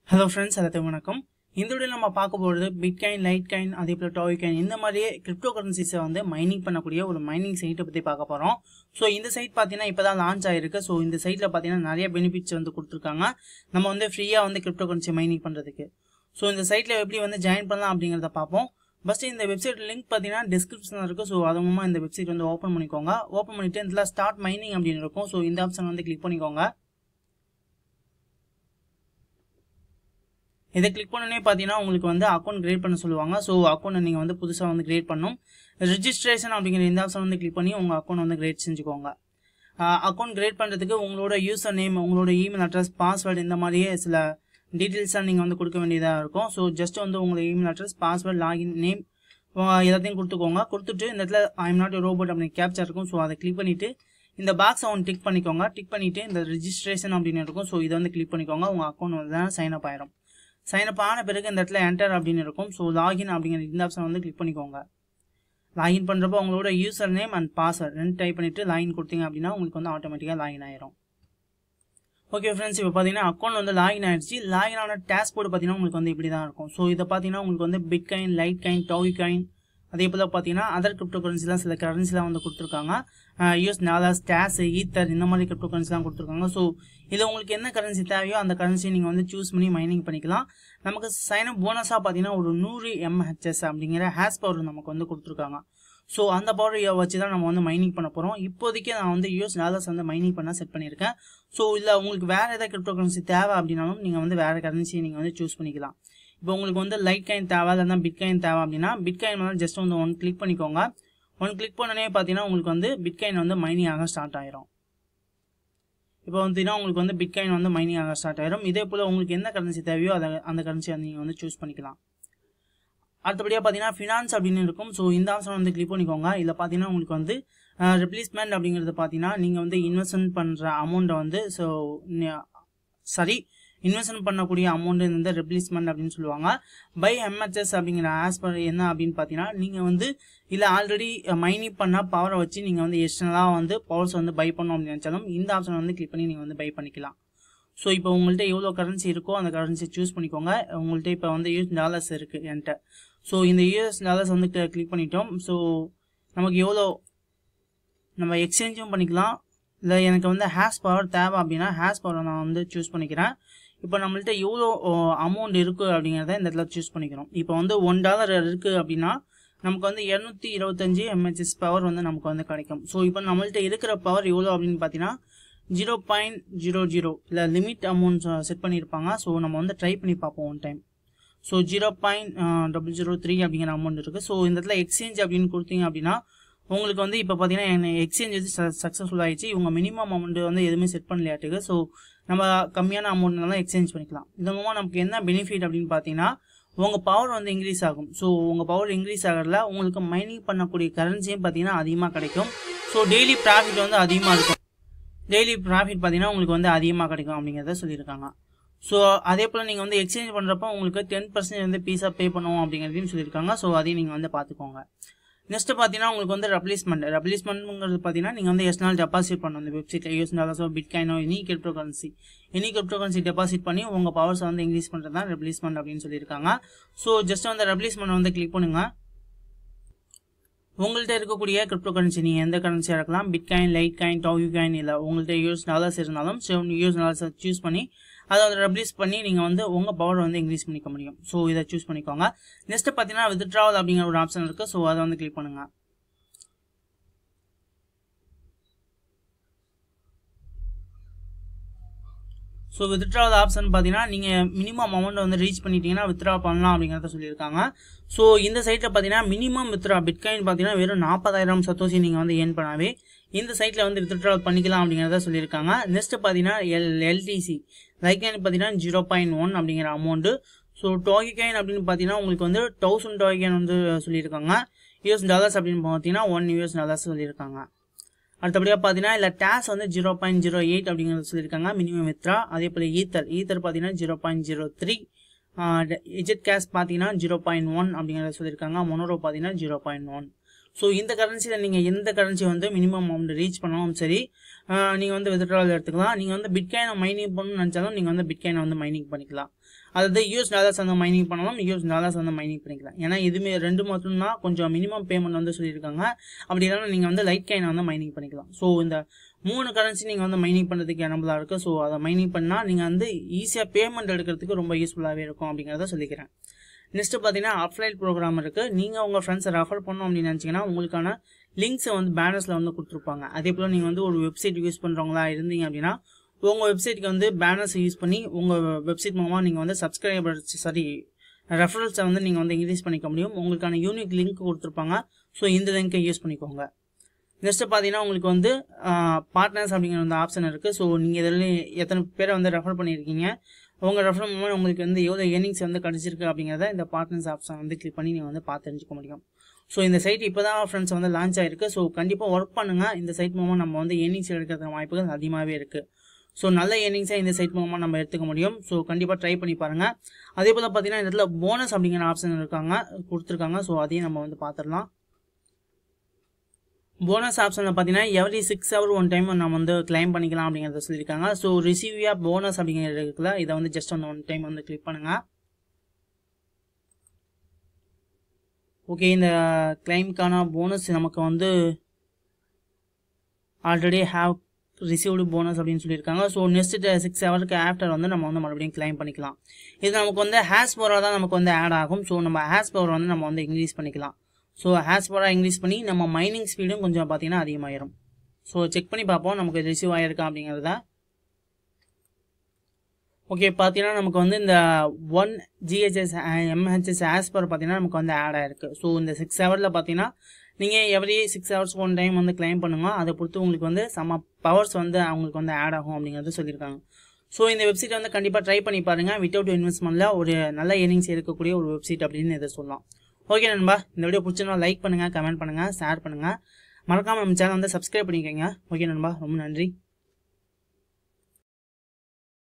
hello friends எல்லாத்துக்கும் வணக்கம் இந்த வீடியோ நம்ம பார்க்க போகிறது பிட்காயின் லைட் காயின் அதே போல் டாய் காயின் இந்த மாதிரியே கிரிப்டோ கரன்சிஸை வந்து மைனிங் பண்ணக்கூடிய ஒரு மைனிங் சைட்டை பற்றி பார்க்க போகிறோம் ஸோ இந்த சைட் பார்த்தீங்கன்னா இப்போ தான் லான்ச் ஆயிருக்கு ஸோ இந்த சைட்டில் பார்த்தீங்கன்னா நிறைய பெனிஃபிட்ஸ் வந்து கொடுத்துருக்காங்க நம்ம வந்து ஃப்ரீயாக வந்து கிரிப்டோ கரன்சி மைனிங் பண்ணுறதுக்கு ஸோ இந்த சைட்டில் எப்படி வந்து ஜாயின் பண்ணலாம் அப்படிங்கிறத பார்ப்போம் ஃபஸ்ட்டு இந்த வெப்சைட் லிங்க் பார்த்தீங்கன்னா டிஸ்கிரிப்ஷனில் இருக்குது ஸோ அது மூலமாக இந்த வெப்சைட் வந்து ஓப்பன் பண்ணிக்கோங்க ஓப்பன் பண்ணிவிட்டு இதில் ஸ்டார்ட் மைனிங் அப்படின்னு இருக்கும் ஸோ இந்த ஆப்ஷன் வந்து கிளிக் பண்ணிக்கோங்க இதை கிளிக் பண்ணனே பார்த்தீங்கன்னா உங்களுக்கு வந்து அக்கௌண்ட் கிரியேட் பண்ண சொல்லுவாங்க ஸோ அக்கௌண்ட் நீங்கள் வந்து புதுசாக வந்து கிரியேட் பண்ணணும் ரிஜிஸ்ட்ரேஷன் அப்படிங்கிற இந்த ஆப்ஷன் வந்து கிளிக் பண்ணி உங்கள் அக்கௌண்ட் வந்து கிரியேட் செஞ்சுக்கோங்க அக்கௌண்ட் கிரியேட் பண்ணுறதுக்கு உங்களோட யூசர் நேம் உங்களோட இமெயில் அட்ரஸ் பாஸ்வேர்டு இந்த மாதிரியே சில டீட்டெயில்ஸாக நீங்கள் வந்து கொடுக்க வேண்டியதாக இருக்கும் ஸோ ஜஸ்ட் வந்து உங்களோட email address password login name எல்லாத்தையும் கொடுத்துக்கோங்க கொடுத்துட்டு இந்த இடத்துல ஐ எம் நாட் ரோபோட் அப்படின்னு கேப்சர் இருக்கும் ஸோ அதை கிளிக் பண்ணிவிட்டு இந்த பாக்ஸை ஒன்று டிக் பண்ணிக்கோங்க டிக் பண்ணிவிட்டு இந்த ரிஜிஸ்ட்ரேஷன் அப்படின்னு இருக்கும் ஸோ இதை வந்து கிளிக் பண்ணிக்கோங்க உங்கள் அக்கௌண்ட் வந்து சைன் அப் ஆயிரும் சைன் அப் ஆன பிறகு இந்த இடத்துல என்டர் அப்படின்னு இருக்கும் ஸோ லாகின் அப்படிங்கிற இந்த ஆப்ஷன் வந்து கிளிக் பண்ணிக்கோங்க லாகின் பண்ணுறப்போ உங்களோட யூசர் நேம் அண்ட் பாஸ்வேர்ட் ரெண்டு டைப் பண்ணிவிட்டு லாகின் கொடுத்தீங்க அப்படின்னா உங்களுக்கு வந்து ஆட்டோமேட்டிக்காக லாகின் ஆயிரும் ஓகே ஃப்ரெண்ட்ஸ் இப்போ பார்த்தீங்கன்னா அக்கௌண்ட் வந்து லாகின் ஆயிடுச்சு லாகின் ஆன டேஷ்போர்டு பார்த்தீங்கன்னா உங்களுக்கு வந்து இப்படி தான் இருக்கும் ஸோ இதை பார்த்தீங்கன்னா உங்களுக்கு வந்து பிட் காயின் லைட் காயின் டவுய் காயின் அதே போல் பார்த்தீங்கன்னா அதர் கிரிப்டோ கரன்சிலாம் சில கரன்சிலாம் வந்து கொடுத்துருக்காங்க யூஎஸ் டாலர்ஸ் டேஸ் ஈத்தர் இந்த மாதிரி கிரிப்டோ கரன்சிலாம் கொடுத்துருக்காங்க ஸோ இதில் உங்களுக்கு என்ன கரன்சி தேவையோ அந்த கரன்சி நீங்கள் வந்து சூஸ் பண்ணி மைனிங் பண்ணிக்கலாம் நமக்கு சைன் அப் போனஸாக பார்த்தீங்கன்னா ஒரு நூறு எம்ஹெச்எஸ் அப்படிங்கிற ஹேஸ் பவர் நமக்கு வந்து கொடுத்துருக்காங்க ஸோ அந்த பவர் வச்சு தான் நம்ம வந்து மைனிங் பண்ண போகிறோம் இப்போதைக்கு நான் வந்து யூஎஸ் டாலர்ஸ் வந்து மைனிங் பண்ண செட் பண்ணியிருக்கேன் ஸோ இல்லை உங்களுக்கு வேறு ஏதாவது கிரிப்டோ கரன்சி தேவை அப்படின்னாலும் நீங்கள் வந்து வேறு கரன்சியை நீங்கள் வந்து சூஸ் பண்ணிக்கலாம் இப்போ உங்களுக்கு வந்து லைட் காயின் தேவை இல்லைனா பிட் காயின் தேவை அப்படின்னா பிட் காயின் மேலே ஜஸ்ட் வந்து ஒன் கிளிக் பண்ணிக்கோங்க ஒன் கிளிக் பண்ணனே பார்த்தீங்கன்னா உங்களுக்கு வந்து பிட் காயின் வந்து மைனிங் ஆக ஸ்டார்ட் ஆயிரும் இப்போ வந்துன்னா உங்களுக்கு வந்து பிட் காயின் வந்து மைனிங் ஆக ஸ்டார்ட் ஆயிரும் இதே போல் உங்களுக்கு எந்த கரன்சி தேவையோ அதை அந்த கரன்சியை நீங்கள் வந்து சூஸ் பண்ணிக்கலாம் அடுத்தபடியாக பார்த்தீங்கன்னா ஃபினான்ஸ் அப்படின்னு இருக்கும் ஸோ இந்த ஆப்ஷன் வந்து கிளிக் பண்ணிக்கோங்க இதில் பார்த்தீங்கன்னா உங்களுக்கு வந்து ரிப்ளேஸ்மெண்ட் அப்படிங்கிறது பார்த்தீங்கன்னா நீங்கள் வந்து இன்வெஸ்ட்மெண்ட் பண்ணுற அமௌண்ட்டை வந்து ஸோ சரி இன்வெஸ்ட்மெண்ட் பண்ணக்கூடிய அமௌண்ட் வந்து ரிப்ளேஸ்மெண்ட் அப்படின்னு சொல்லுவாங்க பை எம்ஹெச்எஸ் அப்படிங்கிற ஆஸ் பர் என்ன அப்படின்னு பார்த்தீங்கன்னா நீங்கள் வந்து இல்லை ஆல்ரெடி மைனிங் பண்ண பவரை வச்சு நீங்கள் வந்து எக்ஸ்டர்னலாக வந்து பவர்ஸ் வந்து பை பண்ணோம் அப்படின்னு நினச்சாலும் இந்த ஆப்ஷன் வந்து கிளிக் பண்ணி நீங்கள் வந்து பை பண்ணிக்கலாம் ஸோ இப்போ உங்கள்கிட்ட எவ்வளோ கரன்சி இருக்கோ அந்த கரன்சி சூஸ் பண்ணிக்கோங்க உங்கள்கிட்ட இப்போ வந்து யூஎஸ் டாலர்ஸ் இருக்குது என்கிட்ட ஸோ இந்த யூஎஸ் டாலர்ஸ் வந்து கிளிக் பண்ணிட்டோம் ஸோ நமக்கு எவ்வளோ நம்ம எக்ஸ்சேஞ்சும் பண்ணிக்கலாம் இல்லை எனக்கு வந்து ஹேஷ் பவர் தேவை அப்படின்னா ஹேஷ் பவர் நான் வந்து சூஸ் பண்ணிக்கிறேன் இப்போ நம்மள்ட்ட எவ்வளோ அமௌண்ட் இருக்குது அப்படிங்கிறத இந்த இடத்துல சூஸ் பண்ணிக்கிறோம் இப்போ வந்து ஒன் டாலர் இருக்குது அப்படின்னா நமக்கு வந்து இரநூத்தி இருபத்தஞ்சி எம்ஹெச்எஸ் பவர் வந்து நமக்கு வந்து கிடைக்கும் ஸோ இப்போ நம்மள்ட்ட இருக்கிற பவர் எவ்வளோ அப்படின்னு பார்த்தீங்கன்னா ஜீரோ பாயிண்ட் ஜீரோ ஜீரோ இல்லை லிமிட் அமௌண்ட் செட் பண்ணியிருப்பாங்க ஸோ நம்ம வந்து ட்ரை பண்ணி பார்ப்போம் one time so zero point double zero three அப்படிங்கிற அமௌண்ட் இருக்குது ஸோ இந்த இடத்துல எக்ஸ்சேஞ்ச் அப்படின்னு கொடுத்தீங்க அப்படின்னா உங்களுக்கு வந்து இப்போ பார்த்தீங்கன்னா எக்ஸ்சேஞ்ச் வந்து சக்ஸஸ்ஃபுல் ஆகிடுச்சு இவங்க மினிமம் அமௌண்ட் வந்து எதுவுமே செட் பண்ணலையாட்டுக்கு ஸோ நம்ம கம்மியான அமௌண்ட்னால எக்ஸ்சேஞ்ச் பண்ணிக்கலாம் இதன் மூலமாக நமக்கு என்ன பெனிஃபிட் அப்படின்னு பார்த்தீங்கன்னா உங்கள் பவர் வந்து இன்க்ரீஸ் ஆகும் ஸோ உங்கள் பவர் இன்க்ரீஸ் ஆகிறதுல உங்களுக்கு மைனிங் பண்ணக்கூடிய கரன்சியும் பார்த்தீங்கன்னா அதிகமாக கிடைக்கும் ஸோ டெய்லி ப்ராஃபிட் வந்து அதிகமாக இருக்கும் டெய்லி ப்ராஃபிட் பார்த்தீங்கன்னா உங்களுக்கு வந்து அதிகமாக கிடைக்கும் அப்படிங்கிறத சொல்லியிருக்காங்க ஸோ அதே போல் நீங்கள் வந்து எக்ஸ்சேஞ்ச் பண்ணுறப்போ உங்களுக்கு டென் பர்சன்டேஜ் வந்து பீஸாக பே பண்ணுவோம் அப்படிங்கிறதையும் சொல்லியிருக்காங்க ஸோ அதையும் நீங்கள் வந்து பார்த்துக்கோங்க நெக்ஸ்ட் பார்த்தீங்கன்னா உங்களுக்கு வந்து ரெப்ளேஸ்மெண்ட் ரெப்ளேஸ்மெண்ட்ங்கிறது பார்த்தீங்கன்னா நீங்கள் வந்து எஸ்னால் டெபாசிட் பண்ணணும் இந்த வெப்சைட்டில் யூஎஸ் டாலர்ஸோ பிட்காயினோ any cryptocurrency any cryptocurrency deposit பண்ணி உங்கள் பவர்ஸை வந்து இன்க்ரீஸ் பண்ணுறது தான் ரெப்ளேஸ்மெண்ட் அப்படின்னு சொல்லியிருக்காங்க ஸோ ஜஸ்ட் வந்து ரெப்ளேஸ்மெண்ட் வந்து கிளிக் பண்ணுங்கள் உங்கள்கிட்ட இருக்கக்கூடிய கிரிப்டோ கரன்சி நீங்கள் எந்த கரன்சியாக இருக்கலாம் பிட்காயின் லைட் காயின் டவு காயின் இல்லை உங்கள்கிட்ட யூஎஸ் டாலர்ஸ் இருந்தாலும் செவன் யூஎஸ் டாலர்ஸை சூஸ் பண்ணி அதை வந்து ரெப்ளேஸ் பண்ணி நீங்கள் வந்து உங்கள் பவர் வந்து இன்க்ரீஸ் பண்ணிக்க முடியும் ஸோ இதை சூஸ் பண்ணிக்கோங்க நெக்ஸ்ட் பார்த்தீங்கன்னா வித்ட்ராவல் அப்படிங்கிற ஒரு ஆப்ஷன் இருக்குது ஸோ அதை வந்து கிளிக் பண்ணுங்கள் ஸோ வித்ட்ராவல் ஆப்ஷன் பார்த்தீங்கன்னா நீங்கள் மினிமம் அமௌண்ட் வந்து ரீச் பண்ணிட்டீங்கன்னா வித்ட்ரா பண்ணலாம் அப்படிங்கிறத சொல்லியிருக்காங்க ஸோ இந்த சைட்டில் பார்த்தீங்கன்னா மினிமம் வித்ட்ரா பிட்காயின் பார்த்தீங்கன்னா வெறும் நாற்பதாயிரம் சத்தோசி நீங்கள் வந்து ஏர்ன் பண்ணாவே இந்த சைட்டில் வந்து வித்ட்ரா பண்ணிக்கலாம் அப்படிங்கிறத சொல்லியிருக்காங்க நெக்ஸ்ட் பார்த்தீங்கன்னா எல் எல்டிசி லைக்காயின் பார்த்தீங்கன்னா ஜீரோ பாயிண்ட் ஒன் அப்படிங்கிற அமௌண்ட்டு ஸோ டோகிகாயின் அப்படின்னு பார்த்தீங்கன்னா உங்களுக்கு வந்து தௌசண்ட் டோகிகாயின் வந்து சொல்லியிருக்காங்க யூஎஸ் டாலர்ஸ் அப்படின்னு பார்த்தீங்கன்னா ஒன் யூஎஸ் டாலர்ஸ் சொல்லியிருக்காங்க அடுத்தபடியாக பார்த்தீங்கன்னா இல்லை டேஸ் வந்து ஜீரோ பாயிண்ட் ஜீரோ எயிட் அப்படிங்கிறது சொல்லியிருக்காங்க மினிமம் வித்ரா அதே போல் ஈத்தர் ஈத்தர் பார்த்தீங்கன்னா ஜீரோ பாயிண்ட் ஜீரோ த்ரீ எஜெட் கேஷ் பார்த்தீங்கன்னா ஜீரோ பாயிண்ட் ஒன் அப்படிங்கிறத சொல்லியிருக்காங்க மொனோரோ பார்த்தீங்கன்னா ஜீரோ பாயிண்ட் ஒன் ஸோ இந்த கரன்சியில் நீங்கள் எந்த கரன்சி வந்து மினிமம் அமௌண்ட் ரீச் பண்ணாலும் சரி நீங்கள் வந்து வித்ட்ரால் எடுத்துக்கலாம் நீங்கள் வந்து பிட்காயினை மைனிங் பண்ணணும்னு நினச்சாலும் நீங்கள் வந்து பிட்காயினை வந்து மைனிங் பண்ணிக்கலாம் அதாவது யூஎஸ் டாலர்ஸ் வந்து மைனிங் பண்ணலாம் யூஎஸ் டாலர்ஸ் வந்து மைனிங் பண்ணிக்கலாம் ஏன்னா இதுமே ரெண்டு மட்டும்தான் கொஞ்சம் மினிமம் பேமெண்ட் வந்து சொல்லியிருக்காங்க அப்படி இல்லைன்னா நீங்கள் வந்து லைட் காயினை வந்து மைனிங் பண்ணிக்கலாம் ஸோ இந்த மூணு கரன்சி நீங்கள் வந்து மைனிங் பண்ணுறதுக்கு எனபிளாக இருக்குது ஸோ அதை மைனிங் பண்ணால் நீங்கள் வந்து ஈஸியாக பேமெண்ட் எடுக்கிறதுக்கு ரொம்ப யூஸ்ஃபுல்லாகவே இருக்கும் அப்படிங்கிறத சொல்லிக்கிறேன் நெக்ஸ்ட்டு பார்த்தீங்கன்னா அப்ளைட் ப்ரோக்ராம் இருக்குது நீங்கள் உங்கள் ஃப்ரெண்ட்ஸை ரெஃபர் பண்ணோம் அப்படின்னு நினச்சிங்கன்னா உங்களுக்கான லிங்க்ஸை வந்து பேனர்ஸில் வந்து கொடுத்துருப்பாங்க அதே போல் நீங்கள் வந்து ஒரு வெப்சைட் யூஸ் பண்ணுறவங்களா இருந்தீங்க அப்படின்னா உங்கள் வெப்சைட்டுக்கு வந்து பேனர்ஸ் யூஸ் பண்ணி உங்கள் வெப்சைட் மூலமாக நீங்கள் வந்து சப்ஸ்கிரைபர்ஸ் சாரி ரெஃபரல்ஸை வந்து நீங்கள் வந்து இன்க்ரீஸ் பண்ணிக்க முடியும் உங்களுக்கான யூனிக் லிங்க் கொடுத்துருப்பாங்க ஸோ இந்த லிங்க்கை யூஸ் பண்ணிக்கோங்க நெக்ஸ்ட்டு பார்த்தீங்கன்னா உங்களுக்கு வந்து பார்ட்னர்ஸ் அப்படிங்கிற வந்து ஆப்ஷன் இருக்குது ஸோ நீங்கள் இதில் எத்தனை பேரை வந்து ரெஃபர் பண்ணியிருக்கீங்க உங்கள் ரெஃபர் மூலம் உங்களுக்கு வந்து எவ்வளோ ஏர்னிங்ஸ் வந்து கிடச்சிருக்கு அப்படிங்கிறத இந்த பார்ட்னர்ஸ் ஆப்ஷன் வந்து கிளிக் பண்ணி நீங்கள் வந்து பார்த்து தெரிஞ்சுக்க முடியும் ஸோ இந்த சைட் இப்போ தான் ஃப்ரெண்ட்ஸ் வந்து லான்ச் ஆயிருக்கு ஸோ கண்டிப்பாக ஒர்க் பண்ணுங்கள் இந்த சைட் மூலமாக நம்ம வந்து ஏர்னிங்ஸ் எடுக்கிறதுக்கு வாய்ப்புகள் அதிகமாகவே இருக்குது ஸோ நல்ல ஏர்னிங்ஸை இந்த சைட் மூலமாக நம்ம எடுத்துக்க முடியும் ஸோ கண்டிப்பாக ட்ரை பண்ணி பாருங்கள் அதே போல் பார்த்தீங்கன்னா இந்த இடத்துல போனஸ் அப்படிங்கிற ஆப்ஷன் இருக்காங்க கொடுத்துருக்காங்க ஸோ அதையும் நம்ம வந்து பார்த்துடலாம் போனஸ் ஆப்ஷனில் பார்த்தீங்கன்னா every six hour one time நம்ம வந்து கிளைம் பண்ணிக்கலாம் அப்படிங்கிறத சொல்லியிருக்காங்க ஸோ ரிசீவியா போனஸ் அப்படிங்கிறது இருக்குல்ல இதை வந்து ஜஸ்ட் வந்து ஒன் டைம் வந்து கிளிக் பண்ணுங்கள் ஓகே இந்த கிளைம்க்கான போனஸ் நமக்கு வந்து ஆல்ரெடி ஹாவ் ரிசீவ்டு போனஸ் அப்படின்னு சொல்லியிருக்காங்க ஸோ நெக்ஸ்ட் சிக்ஸ் ஹவருக்கு ஆஃப்டர் வந்து நம்ம வந்து மறுபடியும் கிளைம் பண்ணிக்கலாம் இது நமக்கு வந்து ஹேஸ் பவராக தான் நமக்கு வந்து ஆட் ஆகும் ஸோ நம்ம ஹேஸ் பவர் வந்து நம்ம வந்து இன்க்ரீஸ் பண்ணிக்கலாம் ஸோ ஹேஸ் பவராக இன்க்ரீஸ் பண்ணி நம்ம மைனிங் ஸ்பீடும் கொஞ்சம் பார்த்தீங்கன்னா அதிகமாயிரும் ஸோ செக் பண்ணி பார்ப்போம் நமக்கு ரிசீவ் ஆகிருக்கா அப்படிங்கிறத ஓகே பார்த்தீங்கன்னா நமக்கு வந்து இந்த one GHS MHS as per பார்த்தீங்கன்னா நமக்கு வந்து ஆட் ஆயிருக்கு ஸோ இந்த சிக்ஸ் ஹவரில் பார்த்தீங்கன்னா நீங்கள் every six hours one time வந்து கிளைம் பண்ணுங்க அதை பொறுத்து உங்களுக்கு வந்து சம பவர்ஸ் வந்து அவங்களுக்கு வந்து ஆட் ஆகும் அப்படிங்கிறது சொல்லியிருக்காங்க ஸோ இந்த வெப்சைட் வந்து கண்டிப்பாக ட்ரை பண்ணி பாருங்கள் வித்தவுட் இன்வெஸ்ட்மெண்ட்டில் ஒரு நல்ல ஏர்னிங்ஸ் இருக்கக்கூடிய ஒரு வெப்சைட் அப்படின்னு இதை சொல்லலாம் ஓகே நண்பா இந்த வீடியோ பிடிச்சிருந்தா லைக் பண்ணுங்கள் கமெண்ட் பண்ணுங்கள் ஷேர் பண்ணுங்கள் மறக்காமல் நம்ம சேனல் வந்து சப்ஸ்கிரைப் பண்ணிக்கோங்க ஓகே நண்பா ரொம்ப நன்றி